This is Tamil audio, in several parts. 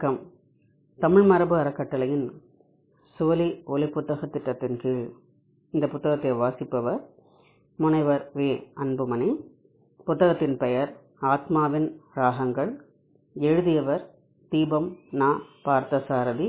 வணக்கம் தமிழ் மரபு அறக்கட்டளையின் சுவலி ஒலிப்புத்தகத் திட்டத்தின் கீழ் இந்த புத்தகத்தை வாசிப்பவர் முனைவர் வி அன்புமணி புத்தகத்தின் பெயர் ஆத்மாவின் ராகங்கள் எழுதியவர் தீபம் நா பார்த்தசாரதி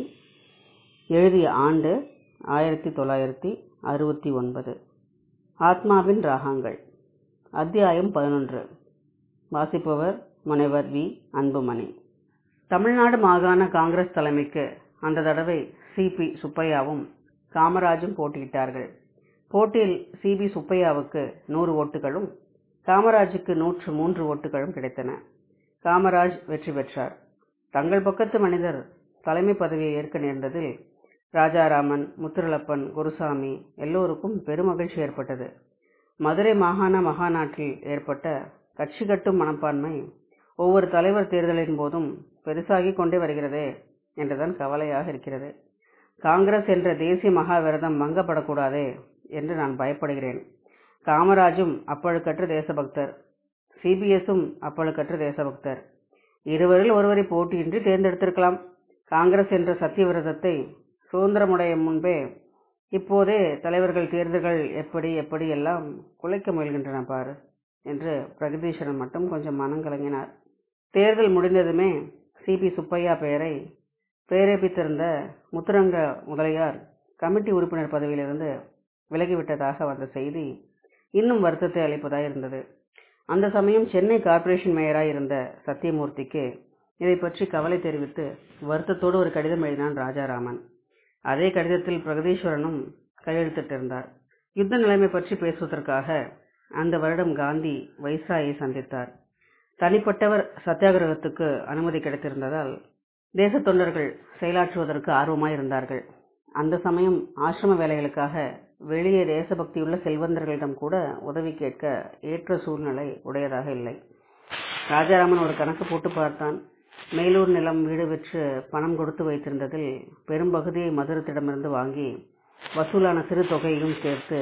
எழுதிய ஆண்டு ஆயிரத்தி தொள்ளாயிரத்தி அறுபத்தி ஒன்பது ஆத்மாவின் ராகங்கள் அத்தியாயம் பதினொன்று வாசிப்பவர் முனைவர் வி அன்புமணி தமிழ்நாடு மாகாண காங்கிரஸ் தலைமைக்கு அந்த தடவை சி பி சுப்பையாவும் காமராஜும் போட்டியிட்டார்கள் போட்டியில் சி பி சுப்பையாவுக்கு நூறு ஓட்டுகளும் காமராஜுக்கு நூற்று மூன்று ஓட்டுகளும் கிடைத்தன காமராஜ் வெற்றி பெற்றார் தங்கள் பக்கத்து மனிதர் தலைமை பதவியை ஏற்க நேர்ந்ததில் ராஜாராமன் முத்துரளப்பன் குருசாமி எல்லோருக்கும் பெருமகிழ்ச்சி ஏற்பட்டது மதுரை மாகாண மகாநாட்டில் ஏற்பட்ட கட்சி கட்டும் மனப்பான்மை ஒவ்வொரு தலைவர் தேர்தலின் போதும் பெருசாகிக் கொண்டே வருகிறதே என்றுதான் கவலையாக இருக்கிறது காங்கிரஸ் என்ற தேசிய மகாவிரதம் மங்கப்படக்கூடாதே என்று நான் பயப்படுகிறேன் காமராஜும் அப்பழுக்கற்ற தேசபக்தர் சிபிஎஸும் அப்பழுக்கற்ற தேசபக்தர் இருவரில் ஒருவரை போட்டியின்றி தேர்ந்தெடுத்திருக்கலாம் காங்கிரஸ் என்ற சத்தியவிரதத்தை சுதந்திரமுடைய முன்பே இப்போதே தலைவர்கள் தேர்தல்கள் எப்படி எப்படி எல்லாம் குலைக்க முயல்கின்றன பாரு என்று பிரகதீஸ்வரன் மட்டும் கொஞ்சம் மனம் கலங்கினார் தேர்தல் முடிந்ததுமே சி பி சுப்பையா பெயரை பிரேரேபித்திருந்த முத்துரங்க முதலியார் கமிட்டி உறுப்பினர் பதவியிலிருந்து விலகிவிட்டதாக வந்த செய்தி இன்னும் வருத்தத்தை அளிப்பதாய் இருந்தது அந்த சமயம் சென்னை கார்ப்பரேஷன் மேயராய் இருந்த சத்தியமூர்த்திக்கு இதை பற்றி கவலை தெரிவித்து வருத்தத்தோடு ஒரு கடிதம் எழுதினான் ராஜாராமன் அதே கடிதத்தில் பிரகதீஸ்வரனும் கையெழுத்திட்டிருந்தார் யுத்த நிலைமை பற்றி பேசுவதற்காக அந்த வருடம் காந்தி வைஸ்ராயை சந்தித்தார் தனிப்பட்டவர் சத்தியாகிரகத்துக்கு அனுமதி கிடைத்திருந்ததால் தேச தொண்டர்கள் செயலாற்றுவதற்கு ஆர்வமாய் இருந்தார்கள் அந்த சமயம் ஆசிரம வேலைகளுக்காக வெளியே தேசபக்தியுள்ள செல்வந்தர்களிடம் கூட உதவி கேட்க ஏற்ற சூழ்நிலை உடையதாக இல்லை ராஜாராமன் ஒரு கணக்கு போட்டு பார்த்தான் மேலூர் நிலம் வீடு விற்று பணம் கொடுத்து வைத்திருந்ததில் பெரும்பகுதியை மதுரத்திடமிருந்து வாங்கி வசூலான சிறு தொகையையும் சேர்த்து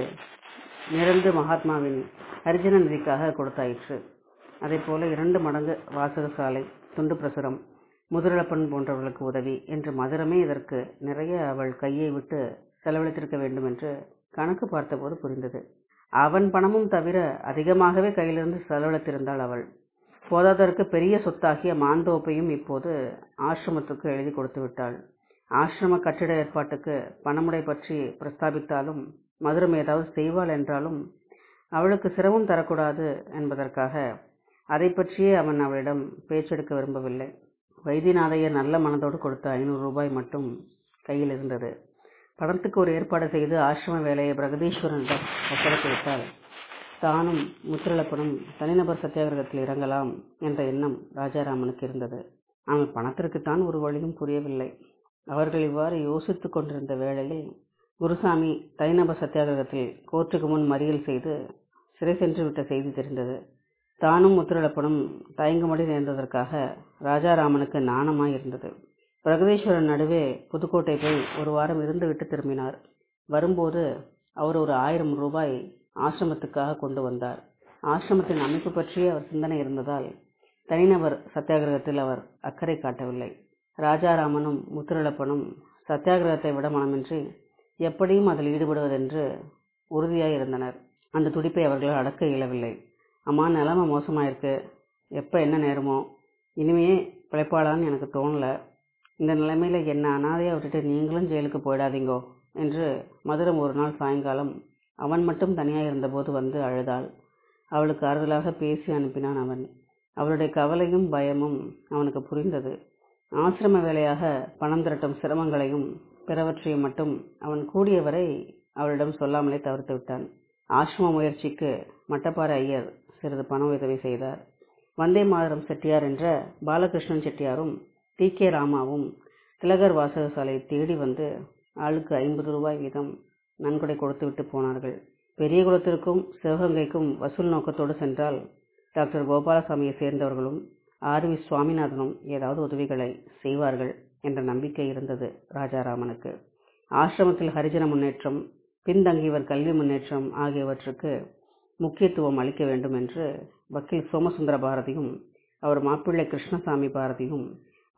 நிரந்து மகாத்மாவின் ஹரிஜன நிதிக்காக கொடுத்தாயிற்று அதே போல இரண்டு மடங்கு வாசகசாலை துண்டு பிரசுரம் முதுரளப்பன் போன்றவர்களுக்கு உதவி என்று மதுரமே இதற்கு நிறைய அவள் கையை விட்டு செலவழித்திருக்க வேண்டும் என்று கணக்கு பார்த்தபோது புரிந்தது அவன் பணமும் தவிர அதிகமாகவே கையிலிருந்து செலவழித்திருந்தாள் அவள் போதாதற்கு பெரிய சொத்தாகிய மாந்தோப்பையும் இப்போது ஆசிரமத்துக்கு எழுதி கொடுத்து விட்டாள் ஆசிரம கட்டிட ஏற்பாட்டுக்கு பணமுடை பற்றி பிரஸ்தாபித்தாலும் மதுரம் ஏதாவது செய்வாள் என்றாலும் அவளுக்கு சிரமம் தரக்கூடாது என்பதற்காக அதை பற்றியே அவன் அவளிடம் பேச்செடுக்க விரும்பவில்லை வைத்தியநாதையர் நல்ல மனதோடு கொடுத்த ஐநூறு ரூபாய் மட்டும் கையில் இருந்தது பணத்துக்கு ஒரு ஏற்பாடு செய்து ஆசிரம வேலையை பிரகதீஸ்வரனிடம் ஒப்படைத்து விட்டால் தானும் முத்திரளப்பனும் தனிநபர் சத்தியாகிரகத்தில் இறங்கலாம் என்ற எண்ணம் ராஜாராமனுக்கு இருந்தது ஆனால் பணத்திற்குத்தான் ஒரு வழியும் புரியவில்லை அவர்கள் இவ்வாறு யோசித்துக் கொண்டிருந்த வேளையில் குருசாமி தனிநபர் சத்தியாகிரகத்தில் கோர்ட்டுக்கு முன் மறியல் செய்து சிறை சென்று விட்ட செய்தி தெரிந்தது தானும் முத்திரளப்பனும் தயங்குமடி நேர்ந்ததற்காக ராஜாராமனுக்கு நாணமாய் இருந்தது பிரகதீஸ்வரன் நடுவே புதுக்கோட்டை போய் ஒரு வாரம் இருந்துவிட்டு திரும்பினார் வரும்போது அவர் ஒரு ஆயிரம் ரூபாய் ஆசிரமத்துக்காக கொண்டு வந்தார் ஆசிரமத்தின் அமைப்பு பற்றிய அவர் சிந்தனை இருந்ததால் தனிநபர் சத்தியாகிரகத்தில் அவர் அக்கறை காட்டவில்லை ராஜாராமனும் முத்துரளப்பனும் சத்தியாகிரகத்தை விட மனமின்றி எப்படியும் அதில் ஈடுபடுவதென்று உறுதியாய் இருந்தனர் அந்த துடிப்பை அவர்களால் அடக்க இயலவில்லை அம்மா நிலைமை மோசமாயிருக்கு எப்போ என்ன நேருமோ இனிமே பிழைப்பாளான்னு எனக்கு தோணலை இந்த நிலைமையில் என்ன அனாதையாக விட்டுட்டு நீங்களும் ஜெயிலுக்கு போயிடாதீங்கோ என்று மதுரம் ஒரு நாள் சாயங்காலம் அவன் மட்டும் தனியாக இருந்தபோது வந்து அழுதாள் அவளுக்கு ஆறுதலாக பேசி அனுப்பினான் அவன் அவளுடைய கவலையும் பயமும் அவனுக்கு புரிந்தது ஆசிரம வேலையாக பணம் திரட்டும் சிரமங்களையும் பிறவற்றையும் மட்டும் அவன் கூடியவரை அவளிடம் சொல்லாமலே தவிர்த்து விட்டான் ஆசிரம முயற்சிக்கு மட்டப்பாறை ஐயர் சிறிது பண உதவி செய்தார் வந்தே மாதரம் செட்டியார் என்ற பாலகிருஷ்ணன் செட்டியாரும் டி கே ராமாவும் திலகர் வாசகசாலையை தேடி வந்து ஆளுக்கு ஐம்பது ரூபாய் வீதம் நன்கொடை கொடுத்துவிட்டு போனார்கள் பெரிய குளத்திற்கும் சிவகங்கைக்கும் வசூல் நோக்கத்தோடு சென்றால் டாக்டர் கோபாலசாமியை சேர்ந்தவர்களும் ஆர் வி சுவாமிநாதனும் ஏதாவது உதவிகளை செய்வார்கள் என்ற நம்பிக்கை இருந்தது ராஜாராமனுக்கு ஆசிரமத்தில் ஹரிஜன முன்னேற்றம் பின்தங்கியவர் கல்வி முன்னேற்றம் ஆகியவற்றுக்கு முக்கியத்துவம் அளிக்க வேண்டும் என்று வக்கீல் சோமசுந்தர பாரதியும் அவர் மாப்பிள்ளை கிருஷ்ணசாமி பாரதியும்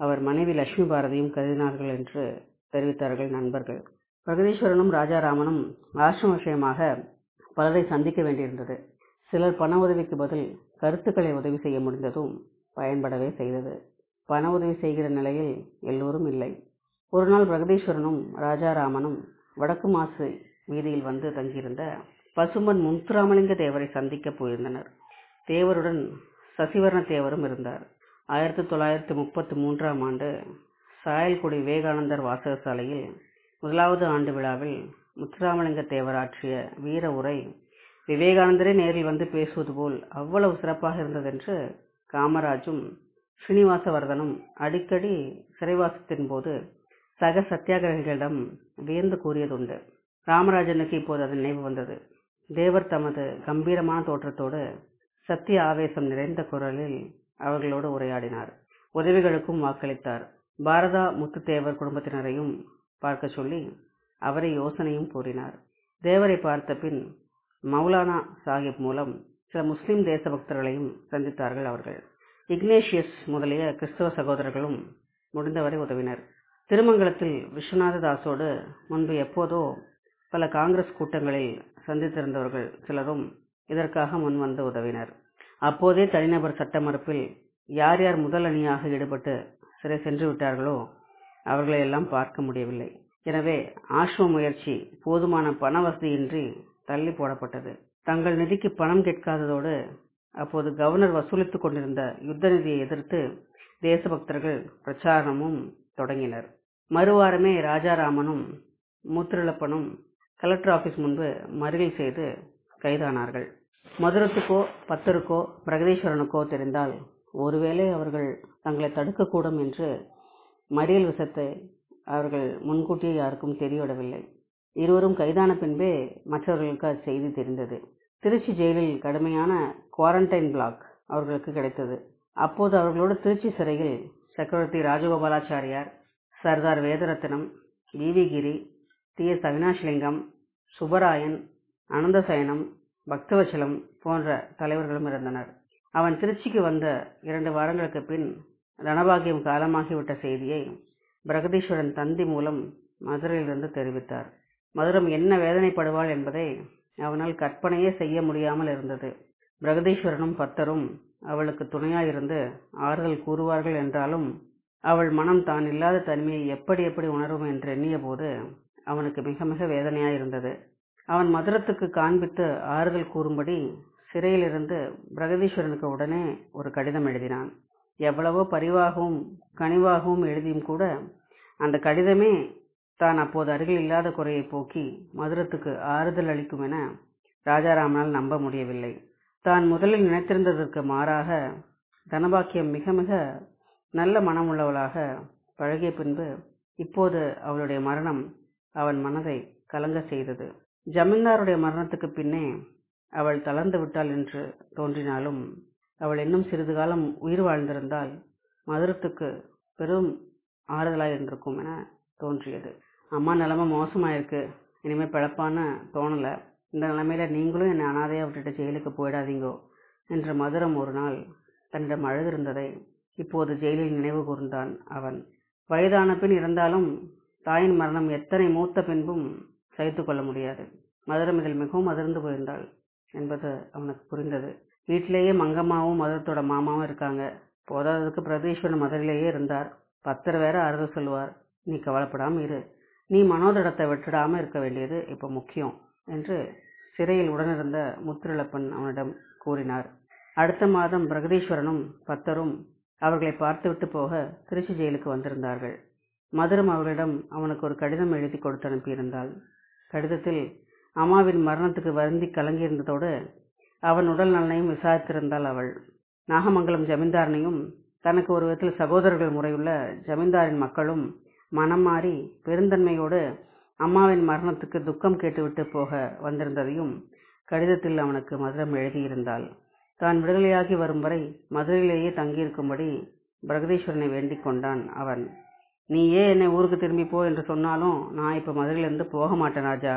அவர் மனைவி லட்சுமி பாரதியும் கருதினார்கள் என்று தெரிவித்தார்கள் நண்பர்கள் பிரகதீஸ்வரனும் ராஜாராமனும் ஆசிரம விஷயமாக பலரை சந்திக்க வேண்டியிருந்தது சிலர் பண உதவிக்கு பதில் கருத்துக்களை உதவி செய்ய முடிந்ததும் பயன்படவே செய்தது பண உதவி செய்கிற நிலையில் எல்லோரும் இல்லை ஒரு நாள் பிரகதீஸ்வரனும் ராஜாராமனும் வடக்கு மாசு வீதியில் வந்து தங்கியிருந்த பசும்பன் முத்துராமலிங்க தேவரை சந்திக்க போயிருந்தனர் தேவருடன் சசிவர்ண தேவரும் இருந்தார் ஆயிரத்தி தொள்ளாயிரத்தி முப்பத்தி மூன்றாம் ஆண்டு சாயல்குடி விவேகானந்தர் வாசகசாலையில் முதலாவது ஆண்டு விழாவில் முத்துராமலிங்க தேவர் ஆற்றிய வீர உரை விவேகானந்தரே நேரில் வந்து பேசுவது போல் அவ்வளவு சிறப்பாக இருந்ததென்று காமராஜும் ஸ்ரீனிவாசவர்தனும் அடிக்கடி சிறைவாசத்தின் போது சக சத்தியாகிரகிகளிடம் வியந்து கூறியதுண்டு ராமராஜனுக்கு இப்போது அது நினைவு வந்தது தேவர் தமது கம்பீரமான தோற்றத்தோடு சத்திய ஆவேசம் நிறைந்த குரலில் அவர்களோடு உரையாடினார் உதவிகளுக்கும் வாக்களித்தார் பாரதா முத்துத்தேவர் குடும்பத்தினரையும் பார்க்க சொல்லி அவரை யோசனையும் கூறினார் தேவரை பார்த்த பின் மௌலானா சாஹிப் மூலம் சில முஸ்லிம் தேசபக்தர்களையும் சந்தித்தார்கள் அவர்கள் இக்னேஷியஸ் முதலிய கிறிஸ்தவ சகோதரர்களும் முடிந்தவரை உதவினர் திருமங்கலத்தில் விஸ்வநாத தாஸோடு முன்பு எப்போதோ பல காங்கிரஸ் கூட்டங்களில் சந்தித்திருந்தவர்கள் சிலரும் இதற்காக முன்வந்து உதவினர் அப்போதே தனிநபர் சட்ட மறுப்பில் யார் யார் முதல் அணியாக ஈடுபட்டு சிறை சென்று விட்டார்களோ அவர்களை எல்லாம் பார்க்க முடியவில்லை எனவே ஆசிரம முயற்சி போதுமான பண வசதியின்றி தள்ளி போடப்பட்டது தங்கள் நிதிக்கு பணம் கேட்காததோடு அப்போது கவர்னர் வசூலித்துக் கொண்டிருந்த யுத்த நிதியை எதிர்த்து தேசபக்தர்கள் பிரச்சாரமும் தொடங்கினர் மறுவாரமே ராஜாராமனும் மூத்திரளப்பனும் கலெக்டர் ஆபீஸ் முன்பு மறியல் செய்து கைதானார்கள் மதுரத்துக்கோ பத்தருக்கோ பிரகதீஸ்வரனுக்கோ தெரிந்தால் ஒருவேளை அவர்கள் தங்களை தடுக்கக்கூடும் என்று மறியல் விஷத்தை அவர்கள் முன்கூட்டியே யாருக்கும் தெரியவிடவில்லை இருவரும் கைதான பின்பே மற்றவர்களுக்கு அச்செய்தி தெரிந்தது திருச்சி ஜெயிலில் கடுமையான குவாரண்டைன் பிளாக் அவர்களுக்கு கிடைத்தது அப்போது அவர்களோடு திருச்சி சிறையில் Chakravarthi Rajagopalachari Sardar Vedaratnam V Giri T S Avinashilingam Subbarayan Ananthasayanam Bhaktavatsalam போன்ற தலைவர்களும் இருந்தனர் அவன் திருச்சிக்கு வந்த இரண்டு வாரங்களுக்கு பின் ரணபாகியம் காலமாகிவிட்ட செய்தியை பிரகதீஸ்வரன் தந்தி மூலம் மதுரையிலிருந்து தெரிவித்தார் மதுரம் என்ன வேதனைப்படுவாள் என்பதை அவனால் கற்பனையே செய்ய முடியாமல் இருந்தது பிரகதீஸ்வரனும் பத்தரும் அவளுக்கு துணையாயிருந்து ஆறுதல் கூறுவார்கள் என்றாலும் அவள் மனம் தான் இல்லாத தனிமையை எப்படி எப்படி உணரும் என்று எண்ணிய போது அவனுக்கு மிக மிக வேதனையாயிருந்தது அவன் மதுரத்துக்கு காண்பித்து ஆறுதல் கூறும்படி சிறையிலிருந்து பிரகதீஸ்வரனுக்கு உடனே ஒரு கடிதம் எழுதினான் எவ்வளவோ பரிவாகவும் கனிவாகவும் எழுதியும் கூட அந்த கடிதமே தான் அப்போது அருகில் இல்லாத குறையை போக்கி மதுரத்துக்கு ஆறுதல் அளிக்கும் என ராஜாராமனால் நம்ப முடியவில்லை தான் முதலில் நினைத்திருந்ததற்கு மாறாக தனபாக்கியம் மிக மிக நல்ல மனம் உள்ளவளாக பழகிய பின்பு இப்போது அவளுடைய மரணம் அவன் மனதை கலங்க செய்தது ஜமீன்தாருடைய மரணத்துக்கு பின்னே அவள் தளர்ந்து விட்டாள் என்று தோன்றினாலும் அவள் இன்னும் சிறிது காலம் உயிர் வாழ்ந்திருந்தால் மதுரத்துக்கு பெரும் ஆறுதலாக இருந்திருக்கும் என தோன்றியது அம்மா நிலைமை மோசமாயிருக்கு இனிமே பிழப்பான்னு தோணல இந்த நிலைமையில நீங்களும் என்னை அனாதையா விட்டுட்டு ஜெயிலுக்கு போயிடாதீங்கோ என்று மதுரம் ஒரு நாள் தன்னிடம் அழுதிருந்ததை இப்போது ஜெயிலில் நினைவு கூர்ந்தான் அவன் வயதான பின் இருந்தாலும் தாயின் மரணம் எத்தனை மூத்த பின்பும் சகித்து கொள்ள முடியாது மதுரம் இதில் மிகவும் அதிர்ந்து போயிருந்தாள் என்பது அவனுக்கு புரிந்தது வீட்டிலேயே மங்கம்மாவும் மதுரத்தோட மாமாவும் இருக்காங்க போதாததுக்கு பிரதீஸ்வரன் மதுரையிலேயே இருந்தார் பத்தர் வேற ஆறுதல் சொல்லுவார் நீ கவலைப்படாம இரு நீ மனோதடத்தை விட்டுடாம இருக்க வேண்டியது இப்ப முக்கியம் என்று சிறையில் உடனிருந்த முத்திருளப்பன் அவனிடம் கூறினார் அடுத்த மாதம் பிரகதீஸ்வரனும் பத்தரும் அவர்களை பார்த்துவிட்டு போக திருச்சி ஜெயிலுக்கு வந்திருந்தார்கள் மதுரம் அவர்களிடம் அவனுக்கு ஒரு கடிதம் எழுதி கொடுத்து அனுப்பியிருந்தாள் கடிதத்தில் அம்மாவின் மரணத்துக்கு வருந்தி கலங்கியிருந்ததோடு அவன் உடல் நலனையும் விசாரித்திருந்தாள் அவள் நாகமங்கலம் ஜமீன்தாரனையும் தனக்கு ஒரு விதத்தில் சகோதரர்கள் முறையுள்ள ஜமீன்தாரின் மக்களும் மனம் மாறி பெருந்தன்மையோடு அம்மாவின் மரணத்துக்கு துக்கம் கேட்டுவிட்டு போக வந்திருந்ததையும் கடிதத்தில் அவனுக்கு மதுரம் எழுதியிருந்தாள் தான் விடுதலையாகி வரும் வரை மதுரையிலேயே தங்கியிருக்கும்படி பிரகதீஸ்வரனை வேண்டிக் கொண்டான் அவன் நீயே என்னை ஊருக்கு திரும்பி போ என்று சொன்னாலும் நான் இப்ப மதுரையிலிருந்து போக மாட்டேன் ராஜா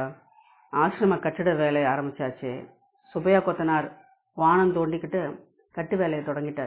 ஆசிரம கட்டிட வேலையை ஆரம்பிச்சாச்சு சுப்பையா கொத்தனார் வானம் தோண்டிக்கிட்டு கட்டு வேலையை தொடங்கிட்டார்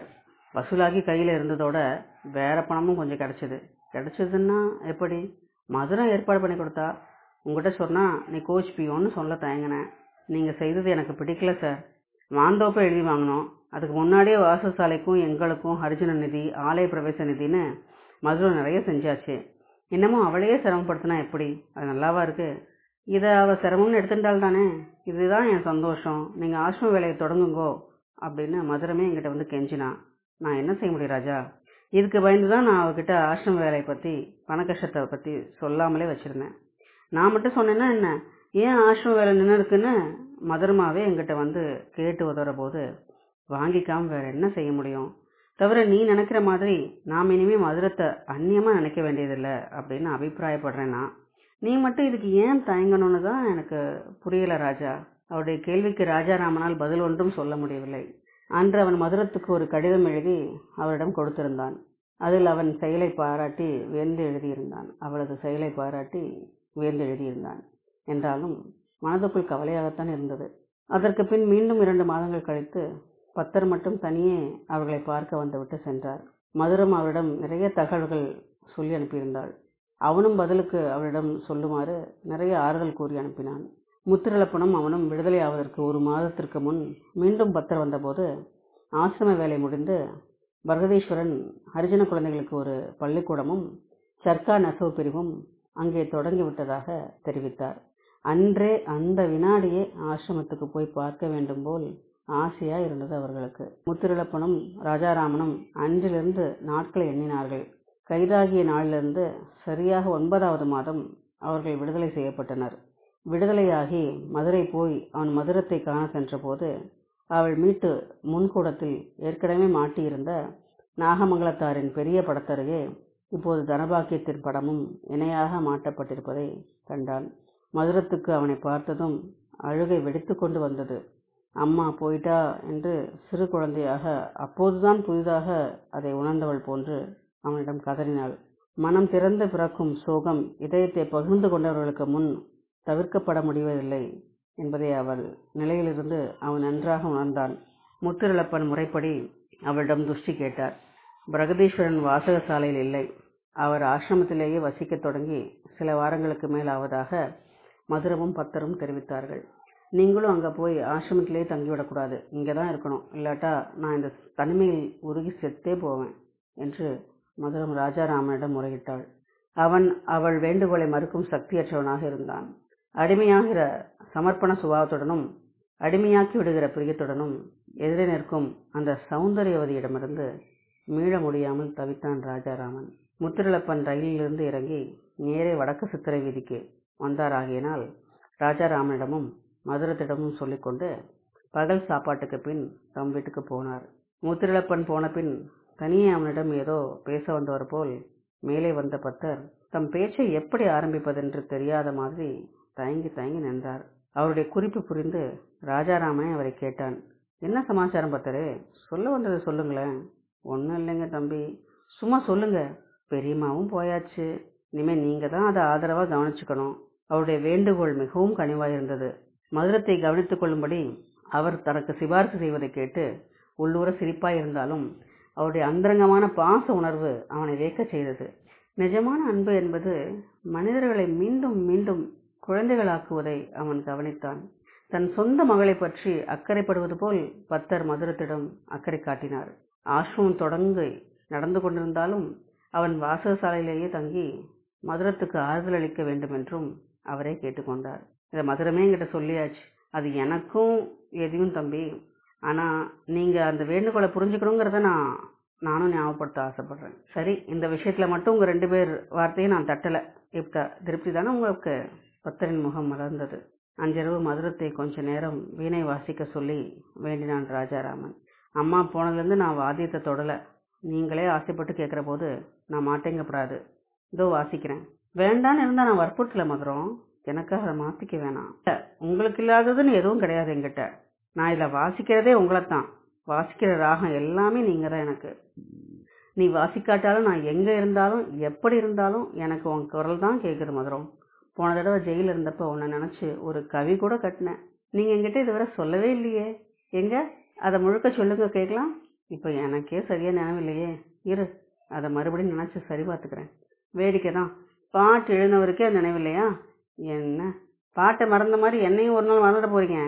வசூலாகி கையில் இருந்ததோட வேற பணமும் கொஞ்சம் கிடைச்சது கிடைச்சதுன்னா எப்படி மதுரம் ஏற்பாடு பண்ணி கொடுத்தா உங்ககிட்ட சொன்னா நீ கோச் பியோன்னு சொல்ல தயங்கினேன் நீங்க செய்தது எனக்கு பிடிக்கல சார் மாந்தோப்பை எழுதி வாங்கினோம் அதுக்கு முன்னாடியே வாசசாலைக்கும் எங்களுக்கும் ஹரிஜன நிதி ஆலய பிரவேச நிதின்னு மதுரம் நிறைய செஞ்சாச்சு இன்னமும் அவளையே சிரமப்படுத்தினா எப்படி அது நல்லாவா இருக்கு இதை அவ சிரமம்னு எடுத்துட்டாள் தானே இதுதான் என் சந்தோஷம் நீங்க ஆசிரம வேலையை தொடங்குங்கோ அப்படின்னு மதுரமே என்கிட்ட வந்து கெஞ்சினா நான் என்ன செய்ய முடியும் ராஜா இதுக்கு பயந்து தான் நான் அவகிட்ட ஆசிரம வேலையை பத்தி பண கஷ்டத்தை பத்தி சொல்லாமலே வச்சிருந்தேன் நான் மட்டும் சொன்னேன்னா என்ன ஏன் ஆசிரம வேலை நின்று இருக்குன்னு மதுரமாவே என்கிட்ட வந்து கேட்டு உதற போது வாங்கிக்காம வேற என்ன செய்ய முடியும் தவிர நீ நினைக்கிற மாதிரி நாம் இனிமே மதுரத்தை அந்நியமா நினைக்க வேண்டியதில்லை அப்படின்னு அபிப்பிராயப்படுறேன் நான் நீ மட்டும் இதுக்கு ஏன் தயங்கணும்னு தான் எனக்கு புரியல ராஜா அவருடைய கேள்விக்கு ராஜாராமனால் பதில் ஒன்றும் சொல்ல முடியவில்லை அன்று அவன் மதுரத்துக்கு ஒரு கடிதம் எழுதி அவரிடம் கொடுத்திருந்தான் அதில் அவன் செயலை பாராட்டி வியந்து எழுதியிருந்தான் அவளது செயலை பாராட்டி வியந்து எழுதியிருந்தான் என்றாலும் மனதுக்குள் கவலையாகத்தான் இருந்தது அதற்கு பின் மீண்டும் இரண்டு மாதங்கள் கழித்து பத்தர் மட்டும் தனியே அவர்களை பார்க்க வந்துவிட்டு சென்றார் மதுரம் அவரிடம் நிறைய தகவல்கள் சொல்லி அனுப்பியிருந்தாள் அவனும் பதிலுக்கு அவளிடம் சொல்லுமாறு நிறைய ஆறுதல் கூறி அனுப்பினான் முத்திரலப்பனும் அவனும் விடுதலை ஆவதற்கு ஒரு மாதத்திற்கு முன் மீண்டும் பத்தர் வந்தபோது ஆசிரம வேலை முடிந்து பரகதீஸ்வரன் ஹரிஜன குழந்தைகளுக்கு ஒரு பள்ளிக்கூடமும் சர்க்கா நெசவு பிரிவும் அங்கே தொடங்கிவிட்டதாக தெரிவித்தார் அன்றே அந்த வினாடியே ஆசிரமத்துக்கு போய் பார்க்க வேண்டும் போல் ஆசையா இருந்தது அவர்களுக்கு முத்திரலப்பனும் ராஜாராமனும் அன்றிலிருந்து நாட்களை எண்ணினார்கள் கைதாகிய நாளிலிருந்து சரியாக ஒன்பதாவது மாதம் அவர்கள் விடுதலை செய்யப்பட்டனர் விடுதலையாகி மதுரை போய் அவன் மதுரத்தை காண சென்றபோது அவள் மீட்டு முன்கூடத்தில் ஏற்கனவே மாட்டியிருந்த நாகமங்கலத்தாரின் பெரிய படத்தருகே இப்போது தனபாக்கியத்தின் படமும் இணையாக மாட்டப்பட்டிருப்பதை கண்டான் மதுரத்துக்கு அவனை பார்த்ததும் அழுகை வெடித்து கொண்டு வந்தது அம்மா போயிட்டா என்று சிறு குழந்தையாக அப்போதுதான் புதிதாக அதை உணர்ந்தவள் போன்று அவனிடம் கதறினாள் மனம் திறந்து பிறக்கும் சோகம் இதயத்தை பகிர்ந்து கொண்டவர்களுக்கு முன் தவிர்க்கப்பட முடிவதில்லை என்பதை அவள் நிலையிலிருந்து அவன் நன்றாக உணர்ந்தான் முத்திரளப்பன் முறைப்படி அவளிடம் துஷ்டி கேட்டார் பிரகதீஸ்வரன் வாசக சாலையில் இல்லை அவர் ஆசிரமத்திலேயே வசிக்கத் தொடங்கி சில வாரங்களுக்கு மேல் ஆவதாக மதுரமும் பத்தரும் தெரிவித்தார்கள் நீங்களும் அங்கே போய் ஆசிரமத்திலேயே தங்கிவிடக்கூடாது இங்கே தான் இருக்கணும் இல்லாட்டா நான் இந்த தனிமையில் உருகி செத்தே போவேன் என்று மதுரம் ராஜாராமனிடம் முறையிட்டாள் அவன் அவள் வேண்டுகோளை மறுக்கும் சக்தியற்றவனாக இருந்தான் அடிமையாகிற சமர்ப்பண சுபாவத்துடனும் அடிமையாக்கி விடுகிற பிரியத்துடனும் எதிரே நிற்கும் அந்த சௌந்தரியவதியிடமிருந்து மீள முடியாமல் தவித்தான் ராஜாராமன் முத்திரளப்பன் ரயிலிலிருந்து இறங்கி நேரே வடக்கு சித்திரை வீதிக்கு வந்தாராகியனால் ராஜாராமனிடமும் மதுரத்திடமும் சொல்லிக்கொண்டு பகல் சாப்பாட்டுக்கு பின் தம் வீட்டுக்கு போனார் முத்திரளப்பன் போன பின் தனியே அவனிடம் ஏதோ பேச வந்தவர் போல் மேலே வந்த பத்தர் தம் பேச்சை எப்படி ஆரம்பிப்பதென்று தெரியாத மாதிரி தயங்கி தயங்கி நின்றார் அவருடைய குறிப்பு புரிந்து ராஜாராமனே அவரை கேட்டான் என்ன சமாச்சாரம் பத்தரே சொல்ல வந்தது சொல்லுங்களேன் ஒன்றும் இல்லைங்க தம்பி சும்மா சொல்லுங்க பெரியம்மாவும் போயாச்சு இனிமே நீங்க தான் அதை ஆதரவா கவனிச்சுக்கணும் அவருடைய வேண்டுகோள் மிகவும் கனிவாயிருந்தது மதுரத்தை கவனித்துக் கொள்ளும்படி அவர் தனக்கு சிபாரிசு செய்வதை கேட்டு உள்ளூர சிரிப்பாயிருந்தாலும் அவருடைய அந்தரங்கமான பாச உணர்வு அவனை வேக்கச் செய்தது நிஜமான அன்பு என்பது மனிதர்களை மீண்டும் மீண்டும் குழந்தைகளாக்குவதை அவன் கவனித்தான் தன் சொந்த மகளை பற்றி அக்கறைப்படுவது போல் பத்தர் மதுரத்திடம் அக்கறை காட்டினார் ஆசிரமம் தொடங்கி நடந்து கொண்டிருந்தாலும் அவன் வாசகசாலையிலேயே தங்கி மதுரத்துக்கு ஆறுதல் அளிக்க வேண்டும் என்றும் அவரே கேட்டுக்கொண்டார் இதை மதுரமே என்கிட்ட சொல்லியாச்சு அது எனக்கும் எதையும் தம்பி ஆனா நீங்க அந்த வேண்டுகோளை புரிஞ்சுக்கணுங்கிறத நான் நானும் ஞாபகப்படுத்த ஆசைப்படுறேன் சரி இந்த விஷயத்துல மட்டும் உங்க ரெண்டு பேர் வார்த்தையை நான் தட்டல இப்ப திருப்தி தானே உங்களுக்கு பத்தரின் முகம் மலர்ந்தது அன்றிரவு மதுரத்தை கொஞ்ச நேரம் வீணை வாசிக்க சொல்லி வேண்டினான் ராஜாராமன் அம்மா போனதுலேருந்து நான் வாத்தியத்தை தொடல நீங்களே ஆசைப்பட்டு கேட்குற போது நான் மாட்டேங்கப்படாது இதோ வாசிக்கிறேன் வேண்டான்னு இருந்தா நான் வற்புறுத்தல மதுரம் எனக்காக அதை மாத்திக்க வேணாம் இல்ல, உங்களுக்கு இல்லாததுன்னு எதுவும் கிடையாது என்கிட்ட நான் இதில் வாசிக்கிறதே உங்களைத்தான் வாசிக்கிற ராகம் எல்லாமே நீங்க தான் எனக்கு நீ வாசிக்காட்டாலும் நான் எங்க இருந்தாலும் எப்படி இருந்தாலும் எனக்கு உன் குரல் தான் கேட்குது மதுரம் போன தடவை ஜெயில இருந்தப்ப உன்னை நினைச்சு ஒரு கவி கூட கட்டினேன் நீங்க என்கிட்ட இதுவரை சொல்லவே இல்லையே எங்க அதை முழுக்க சொல்லுங்க கேட்கலாம் இப்போ எனக்கே சரியா நினைவில்லையே இரு அதை மறுபடியும் நினச்சி சரி பார்த்துக்கிறேன் வேடிக்கை தான் பாட்டு எழுந்தவருக்கே அது நினைவில்லையா என்ன பாட்டை மறந்த மாதிரி என்னையும் ஒரு நாள் மறந்துட போறீங்க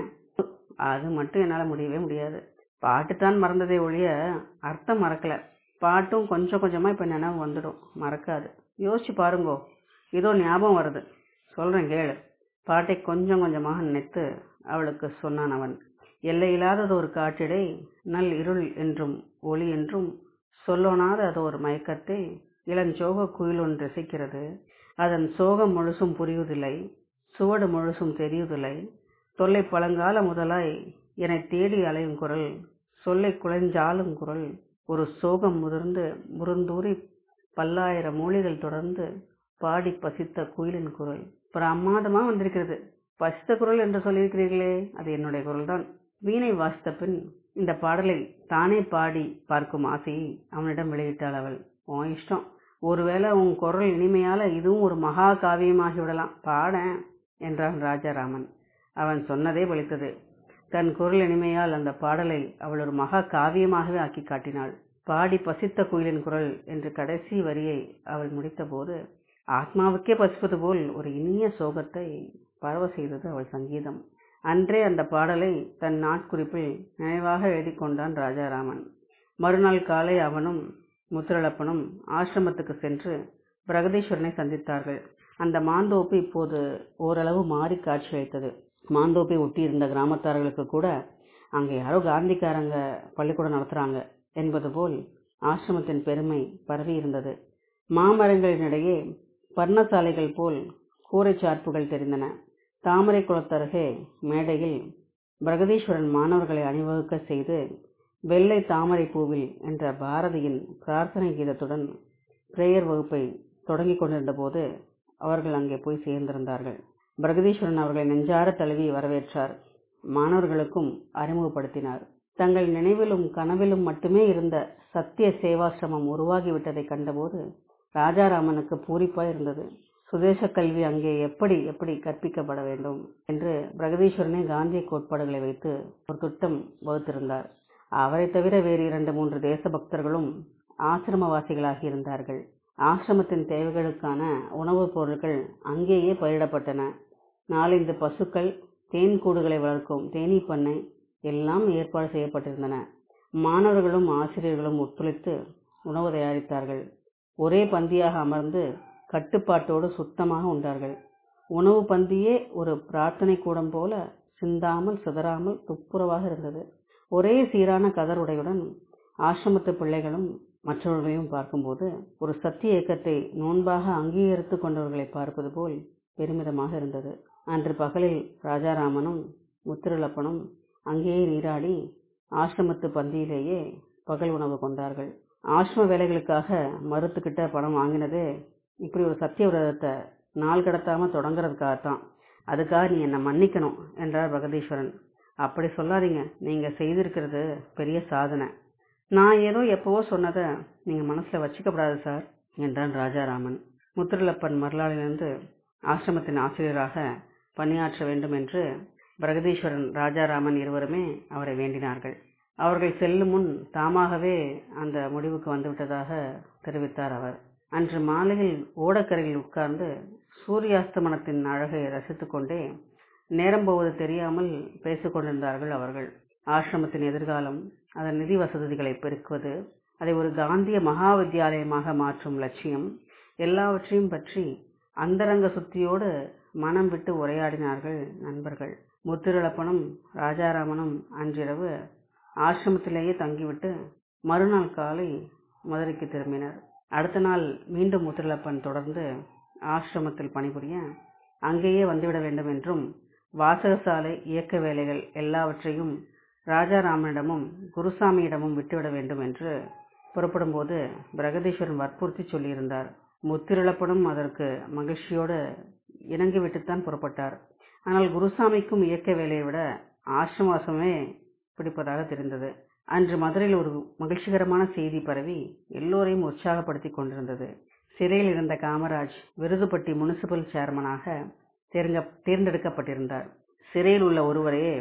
அது மட்டும் என்னால் முடியவே முடியாது பாட்டு தான் மறந்ததே ஒழிய அர்த்தம் மறக்கல பாட்டும் கொஞ்சம் கொஞ்சமாக இப்போ நினைவு வந்துடும் மறக்காது யோசிச்சு பாருங்கோ இதோ ஞாபகம் வருது சொல்கிறேன் கேளு பாட்டை கொஞ்சம் கொஞ்சமாக நினைத்து அவளுக்கு சொன்னான் அவன் எல்லையில்லாதது ஒரு காற்றிடை நல் இருள் என்றும் ஒளி என்றும் சொல்லோனாத அது ஒரு மயக்கத்தை இளஞ்சோக குயில் ஒன்று இசைக்கிறது அதன் சோகம் முழுசும் புரியுதில்லை சுவடு முழுசும் தெரியுதில்லை தொல்லை பழங்கால முதலாய் என்னை தேடி அலையும் குரல் சொல்லை குலைஞ்சாலும் குரல் ஒரு சோகம் முதிர்ந்து முருந்தூறி பல்லாயிரம் மூலிகள் தொடர்ந்து பாடி பசித்த குயிலின் குரல் பிரமாதமா வந்திருக்கிறது பசித்த குரல் என்று சொல்லியிருக்கிறீர்களே அது என்னுடைய குரல் தான் வீணை வாசித்த பின் இந்த பாடலை தானே பாடி பார்க்கும் ஆசையை அவனிடம் வெளியிட்டாள் அவள் உன் இஷ்டம் ஒருவேளை உன் குரல் இனிமையால இதுவும் ஒரு மகா காவியமாகி விடலாம் பாடேன் என்றான் ராஜாராமன் அவன் சொன்னதே பலித்தது தன் குரல் இனிமையால் அந்த பாடலை அவள் ஒரு மகா காவியமாகவே ஆக்கி காட்டினாள் பாடி பசித்த குயிலின் குரல் என்று கடைசி வரியை அவள் முடித்தபோது ஆத்மாவுக்கே பசிப்பது போல் ஒரு இனிய சோகத்தை பரவ செய்தது அவள் சங்கீதம் அன்றே அந்த பாடலை தன் நாட்குறிப்பில் நினைவாக எழுதி கொண்டான் ராஜாராமன் மறுநாள் காலை அவனும் முத்திரளப்பனும் ஆசிரமத்துக்கு சென்று பிரகதீஸ்வரனை சந்தித்தார்கள் அந்த மாந்தோப்பு இப்போது ஓரளவு மாறி காட்சியளித்தது மாந்தோப்பை ஒட்டியிருந்த கிராமத்தார்களுக்கு கூட அங்கே யாரோ காந்திக்காரங்க பள்ளிக்கூடம் நடத்துறாங்க என்பது போல் ஆசிரமத்தின் பெருமை பரவி இருந்தது மாமரங்களினிடையே பர்ணசாலைகள் போல் கூரை சார்புகள் தெரிந்தன தாமரை குளத்தருகே மேடையில் பிரகதீஸ்வரன் மாணவர்களை அணிவகுக்க செய்து வெள்ளை தாமரை பூவில் என்ற பாரதியின் பிரார்த்தனை கீதத்துடன் பிரேயர் வகுப்பை தொடங்கிக் கொண்டிருந்த போது அவர்கள் அங்கே போய் சேர்ந்திருந்தார்கள் பிரகதீஸ்வரன் அவர்களை நெஞ்சார தழுவி வரவேற்றார் மாணவர்களுக்கும் அறிமுகப்படுத்தினார் தங்கள் நினைவிலும் கனவிலும் மட்டுமே இருந்த சத்திய சேவாசிரமம் உருவாகிவிட்டதை கண்டபோது ராஜாராமனுக்கு பூரிப்பாய் இருந்தது சுதேச கல்வி அங்கே எப்படி எப்படி கற்பிக்கப்பட வேண்டும் என்று பிரகதீஸ்வரனே காந்திய கோட்பாடுகளை வைத்து ஒரு திட்டம் வகுத்திருந்தார் அவரை தவிர வேறு இரண்டு மூன்று தேசபக்தர்களும் ஆசிரமவாசிகளாகி இருந்தார்கள் ஆசிரமத்தின் தேவைகளுக்கான உணவுப் பொருட்கள் அங்கேயே பயிரிடப்பட்டன நாலந்து பசுக்கள் தேன் கூடுகளை வளர்க்கும் தேனீ பண்ணை எல்லாம் ஏற்பாடு செய்யப்பட்டிருந்தன மாணவர்களும் ஆசிரியர்களும் ஒத்துழைத்து உணவு தயாரித்தார்கள் ஒரே பந்தியாக அமர்ந்து கட்டுப்பாட்டோடு சுத்தமாக உண்டார்கள் உணவு பந்தியே ஒரு பிரார்த்தனை கூடம் போல சிந்தாமல் சிதறாமல் துப்புரவாக இருந்தது ஒரே சீரான கதர் உடையுடன் ஆசிரமத்து பிள்ளைகளும் மற்றவர்களையும் பார்க்கும்போது ஒரு சத்திய இயக்கத்தை நோன்பாக அங்கீகரித்து கொண்டவர்களை பார்ப்பது போல் பெருமிதமாக இருந்தது அன்று பகலில் ராஜாராமனும் முத்திரலப்பனும் அங்கேயே நீராடி ஆசிரமத்து பந்தியிலேயே பகல் உணவு கொண்டார்கள் ஆசிரம வேலைகளுக்காக மறுத்துக்கிட்ட பணம் வாங்கினதே இப்படி ஒரு சத்திய விரதத்தை நாள் கடத்தாம தொடங்குறதுக்காகத்தான் அதுக்காக நீ என்னை மன்னிக்கணும் என்றார் பிரகதீஸ்வரன் அப்படி சொல்லாதீங்க நீங்க செய்திருக்கிறது பெரிய சாதனை நான் ஏதோ எப்பவோ சொன்னதை நீங்க மனசுல வச்சுக்கப்படாது சார் என்றான் ராஜாராமன் முத்திரலப்பன் மறுநாளிலிருந்து ஆசிரமத்தின் ஆசிரியராக பணியாற்ற வேண்டும் என்று பிரகதீஸ்வரன் ராஜாராமன் இருவருமே அவரை வேண்டினார்கள் அவர்கள் செல்லும் முன் தாமாகவே அந்த முடிவுக்கு வந்துவிட்டதாக தெரிவித்தார் அவர் அன்று மாலையில் ஓடக்கரையில் உட்கார்ந்து சூரியாஸ்தமனத்தின் அழகை ரசித்துக் கொண்டே நேரம் போவது தெரியாமல் பேசிக் கொண்டிருந்தார்கள் அவர்கள் ஆசிரமத்தின் எதிர்காலம் அதன் நிதி வசதிகளை பெருக்குவது அதை ஒரு காந்திய மகா வித்தியாலயமாக மாற்றும் லட்சியம் எல்லாவற்றையும் பற்றி அந்தரங்க சுத்தியோடு மனம் விட்டு உரையாடினார்கள் நண்பர்கள் முத்திரளப்பனும் ராஜாராமனும் அன்றிரவு ஆசிரமத்திலேயே தங்கிவிட்டு மறுநாள் காலை மதுரைக்கு திரும்பினர் அடுத்த நாள் மீண்டும் முத்திரலப்பன் தொடர்ந்து ஆசிரமத்தில் பணிபுரிய அங்கேயே வந்துவிட வேண்டும் என்றும் வாசகசாலை இயக்க வேலைகள் எல்லாவற்றையும் ராஜாராமனிடமும் குருசாமியிடமும் விட்டுவிட வேண்டும் என்று புறப்படும்போது பிரகதீஸ்வரன் வற்புறுத்தி சொல்லியிருந்தார் முத்திரளப்பனும் அதற்கு மகிழ்ச்சியோடு இணங்கிவிட்டுத்தான் புறப்பட்டார் ஆனால் குருசாமிக்கும் இயக்க வேலையை விட ஆசிரமாசமே பிடிப்பதாக தெரிந்தது அன்று மதுரையில் ஒரு மகிழ்ச்சிகரமான செய்தி பரவி எல்லோரையும் உற்சாகப்படுத்தி கொண்டிருந்தது சிறையில் இருந்த காமராஜ் விருதுப்பட்டி முனிசிபல் சேர்மனாக தேர்ந்தெடுக்கப்பட்டிருந்தார் சிறையில் உள்ள ஒருவரையே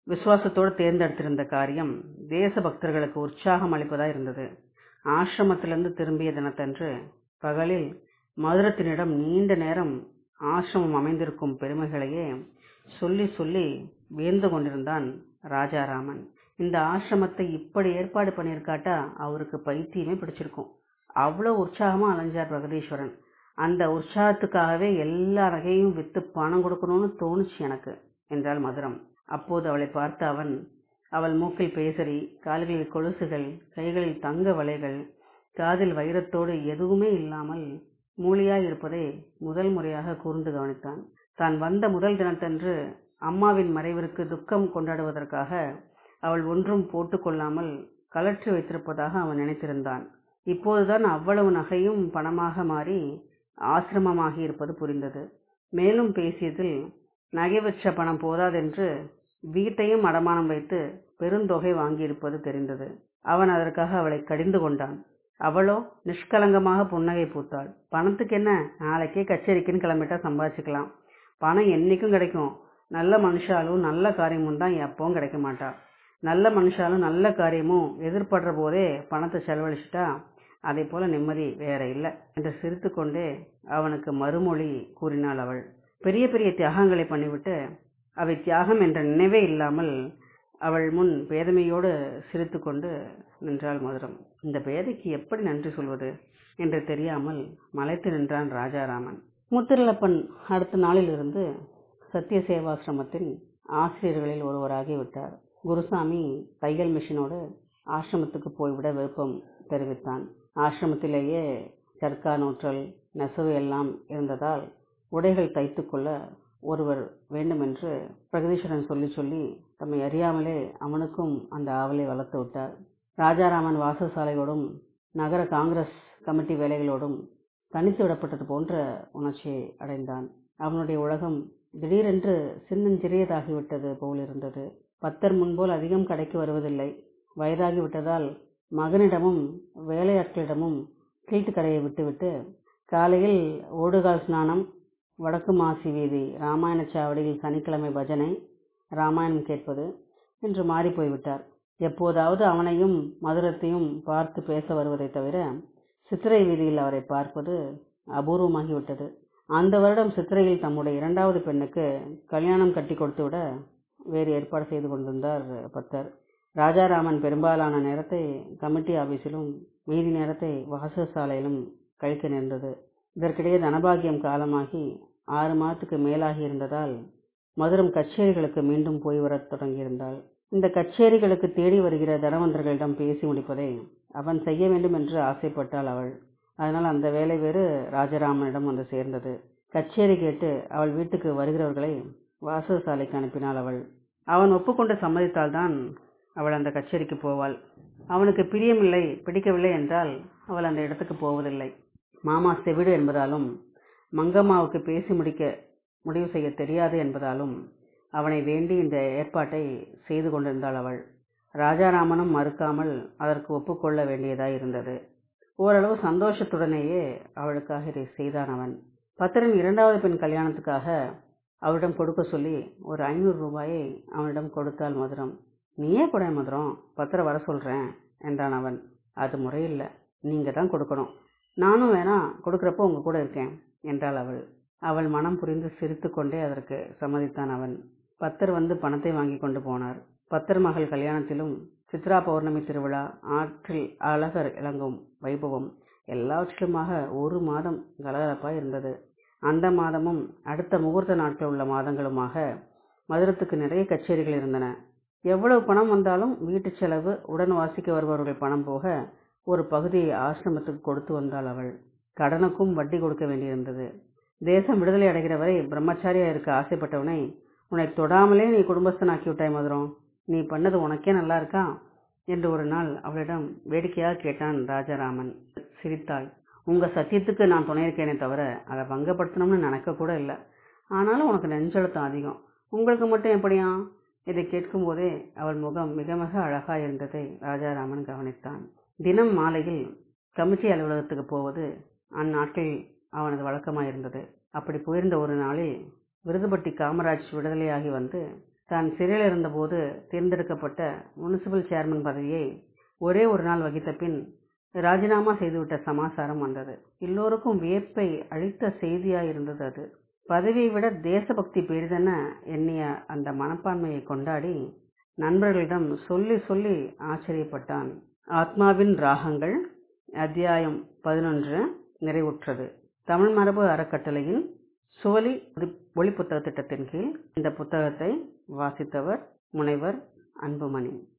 விசுவாசத்தோடு தேர்ந்தெடுத்திருந்த காரியம் தேச பக்தர்களுக்கு உற்சாகம் அளிப்பதாய் இருந்தது ஆசிரமத்திலிருந்து திரும்பிய தினத்தன்று பகலில் மதுரத்தினிடம் நீண்ட நேரம் ஆசிரமம் அமைந்திருக்கும் பெருமைகளையே சொல்லி சொல்லி வியந்து கொண்டிருந்தான் ராஜாராமன் இந்த ஆசிரமத்தை இப்படி ஏற்பாடு பண்ணியிருக்காட்டா அவருக்கு பைத்தியமே பிடிச்சிருக்கும் அவ்வளோ உற்சாகமா அலைஞ்சார் பிரகதீஸ்வரன் அந்த உற்சாகத்துக்காகவே எல்லா நகையும் வித்து பணம் கொடுக்கணும்னு தோணுச்சு எனக்கு என்றாள் மதுரம் அப்போது அவளை பார்த்த அவன் அவள் மூக்கில் பேசரி கால்களில் கொலுசுகள் கைகளில் தங்க வளைகள் காதில் வைரத்தோடு எதுவுமே இல்லாமல் மூலியாய் இருப்பதை முதல் முறையாக கூர்ந்து கவனித்தான் தான் வந்த முதல் தினத்தன்று அம்மாவின் மறைவிற்கு துக்கம் கொண்டாடுவதற்காக அவள் ஒன்றும் போட்டுக்கொள்ளாமல் கலற்றி வைத்திருப்பதாக அவன் நினைத்திருந்தான் இப்போதுதான் அவ்வளவு நகையும் பணமாக மாறி ஆசிரமமாகி இருப்பது புரிந்தது மேலும் பேசியதில் நகை வச்ச பணம் போதாதென்று வீட்டையும் அடமானம் வைத்து பெருந்தொகை வாங்கியிருப்பது தெரிந்தது அவன் அதற்காக அவளை கடிந்து கொண்டான் அவளோ நிஷ்கலங்கமாக புன்னகை பூத்தாள் பணத்துக்கு என்ன நாளைக்கே கச்சேரிக்குன்னு கிளம்பிட்டா சம்பாதிச்சுக்கலாம் பணம் என்னைக்கும் கிடைக்கும் நல்ல மனுஷாலும் நல்ல காரியமும் தான் எப்பவும் கிடைக்க மாட்டா நல்ல மனுஷாலும் நல்ல காரியமும் எதிர்படுற போதே பணத்தை செலவழிச்சிட்டா அதை போல நிம்மதி வேற இல்லை என்று சிரித்து கொண்டே அவனுக்கு மறுமொழி கூறினாள் அவள் பெரிய பெரிய தியாகங்களை பண்ணிவிட்டு அவை தியாகம் என்ற நினைவே இல்லாமல் அவள் முன் பேதமையோடு சிரித்து கொண்டு நின்றாள் மதுரம் இந்த பேதைக்கு எப்படி நன்றி சொல்வது என்று தெரியாமல் மலைத்து நின்றான் ராஜாராமன் முத்திரலப்பன் அடுத்த நாளிலிருந்து சத்திய சேவாசிரமத்தின் ஆசிரியர்களில் ஒருவராகி விட்டார் குருசாமி தையல் மிஷினோடு ஆசிரமத்துக்கு போய்விட விருப்பம் தெரிவித்தான் ஆசிரமத்திலேயே சர்க்கா நூற்றல் நெசவு எல்லாம் இருந்ததால் உடைகள் தைத்துக்கொள்ள ஒருவர் வேண்டுமென்று பிரகதீஸ்வரன் சொல்லி சொல்லி தம்மை அறியாமலே அவனுக்கும் அந்த ஆவலை வளர்த்து விட்டார் ராஜாராமன் வாசசாலையோடும் நகர காங்கிரஸ் கமிட்டி வேலைகளோடும் தனித்து விடப்பட்டது போன்ற உணர்ச்சியை அடைந்தான் அவனுடைய உலகம் திடீரென்று சின்னஞ்சிறியதாகிவிட்டது போல் இருந்தது பத்தர் முன்போல் அதிகம் கடைக்கு வருவதில்லை வயதாகி விட்டதால் மகனிடமும் வேலையாட்களிடமும் கீழ்த்து கடையை விட்டுவிட்டு காலையில் ஓடுகால் ஸ்நானம் வடக்கு மாசி வீதி ராமாயண சாவடியில் சனிக்கிழமை பஜனை ராமாயணம் கேட்பது என்று மாறி போய்விட்டார் எப்போதாவது அவனையும் மதுரத்தையும் பார்த்து பேச வருவதை தவிர சித்திரை வீதியில் அவரை பார்ப்பது அபூர்வமாகிவிட்டது அந்த வருடம் சித்திரையில் தம்முடைய இரண்டாவது பெண்ணுக்கு கல்யாணம் கட்டி கொடுத்து விட வேறு ஏற்பாடு செய்து கொண்டிருந்தார் பத்தர் ராஜாராமன் பெரும்பாலான நேரத்தை கமிட்டி ஆபீஸிலும் மீதி நேரத்தை வாசசாலையிலும் கழிக்க நேர்ந்தது இதற்கிடையே தனபாகியம் காலமாகி ஆறு மாதத்துக்கு மேலாகி இருந்ததால் மதுரம் கச்சேரிகளுக்கு மீண்டும் போய் வரத் தொடங்கியிருந்தாள் இந்த கச்சேரிகளுக்கு தேடி வருகிற தனவந்தர்களிடம் பேசி முடிப்பதை அவன் செய்ய வேண்டும் என்று ஆசைப்பட்டாள் அவள் அதனால் அந்த வேலை வேறு ராஜராமனிடம் வந்து சேர்ந்தது கச்சேரி கேட்டு அவள் வீட்டுக்கு வருகிறவர்களை வாசசாலைக்கு அனுப்பினாள் அவள் அவன் ஒப்புக்கொண்டு சம்மதித்தால்தான் அவள் அந்த கச்சேரிக்கு போவாள் அவனுக்கு பிரியமில்லை பிடிக்கவில்லை என்றால் அவள் அந்த இடத்துக்கு போவதில்லை மாமா செவிடு என்பதாலும் மங்கம்மாவுக்கு பேசி முடிக்க முடிவு செய்ய தெரியாது என்பதாலும் அவனை வேண்டி இந்த ஏற்பாட்டை செய்து கொண்டிருந்தாள் அவள் ராஜாராமனும் மறுக்காமல் அதற்கு ஒப்புக்கொள்ள வேண்டியதாய் இருந்தது ஓரளவு சந்தோஷத்துடனேயே அவளுக்காக இதை செய்தான் அவன் பத்திரன் இரண்டாவது பெண் கல்யாணத்துக்காக அவரிடம் கொடுக்க சொல்லி ஒரு ஐநூறு ரூபாயை அவனிடம் கொடுத்தாள் மதுரம் நீயே கூட மதுரம் பத்திரம் வர சொல்றேன் என்றான் அவன் அது முறையில்லை நீங்க தான் கொடுக்கணும் நானும் வேணா கொடுக்குறப்போ உங்க கூட இருக்கேன் என்றாள் அவள் அவள் மனம் புரிந்து சிரித்து கொண்டே அதற்கு சம்மதித்தான் அவன் பத்தர் வந்து பணத்தை வாங்கி கொண்டு போனார் பத்தர் மகள் கல்யாணத்திலும் சித்ரா பௌர்ணமி திருவிழா ஆற்றில் அழகர் இளங்கும் வைபவம் எல்லாவற்றிலுமாக ஒரு மாதம் கலகலப்பாய் இருந்தது அந்த மாதமும் அடுத்த முகூர்த்த நாட்கள் உள்ள மாதங்களுமாக மதுரத்துக்கு நிறைய கச்சேரிகள் இருந்தன எவ்வளவு பணம் வந்தாலும் வீட்டு செலவு உடன் வாசிக்க வருபவர்கள் பணம் போக ஒரு பகுதியை ஆசிரமத்துக்கு கொடுத்து வந்தாள் அவள் கடனுக்கும் வட்டி கொடுக்க வேண்டியிருந்தது தேசம் விடுதலை அடைகிற வரை பிரம்மச்சாரியா இருக்க ஆசைப்பட்டவனை உன்னை தொடாமலே நீ குடும்பஸ்தனாக்கி விட்டாய் மதுரம் நீ பண்ணது உனக்கே நல்லா இருக்கா என்று ஒரு நாள் அவளிடம் வேடிக்கையாக கேட்டான் ராஜாராமன் சிரித்தாள் உங்க சத்தியத்துக்கு நான் துணை இருக்கேனே தவிர அதை பங்கப்படுத்தணும்னு நினைக்க கூட இல்லை ஆனாலும் உனக்கு நெஞ்சழுத்தம் அதிகம் உங்களுக்கு மட்டும் எப்படியா இதை கேட்கும் போதே அவள் முகம் மிக மிக அழகாய் இருந்ததை ராஜாராமன் கவனித்தான் தினம் மாலையில் கமிட்டி அலுவலகத்துக்கு போவது அந்நாட்களில் அவனது வழக்கமாயிருந்தது அப்படி போயிருந்த ஒரு நாளில் விருதுபட்டி காமராஜ் விடுதலையாகி வந்து தான் சிறையில் இருந்தபோது தேர்ந்தெடுக்கப்பட்ட முனிசிபல் சேர்மன் பதவியை ஒரே ஒரு நாள் வகித்த பின் ராஜினாமா செய்துவிட்ட சமாசாரம் வந்தது எல்லோருக்கும் வியப்பை அளித்த செய்தியாயிருந்தது அது பதவியை விட தேசபக்தி பெரிதென எண்ணிய அந்த மனப்பான்மையை கொண்டாடி நண்பர்களிடம் சொல்லி சொல்லி ஆச்சரியப்பட்டான் ஆத்மாவின் ராகங்கள் அத்தியாயம் பதினொன்று நிறைவுற்றது தமிழ் மரபு அறக்கட்டளையின் சுவலி ஒளி புத்தக திட்டத்தின் கீழ் இந்த புத்தகத்தை வாசித்தவர் முனைவர் அன்புமணி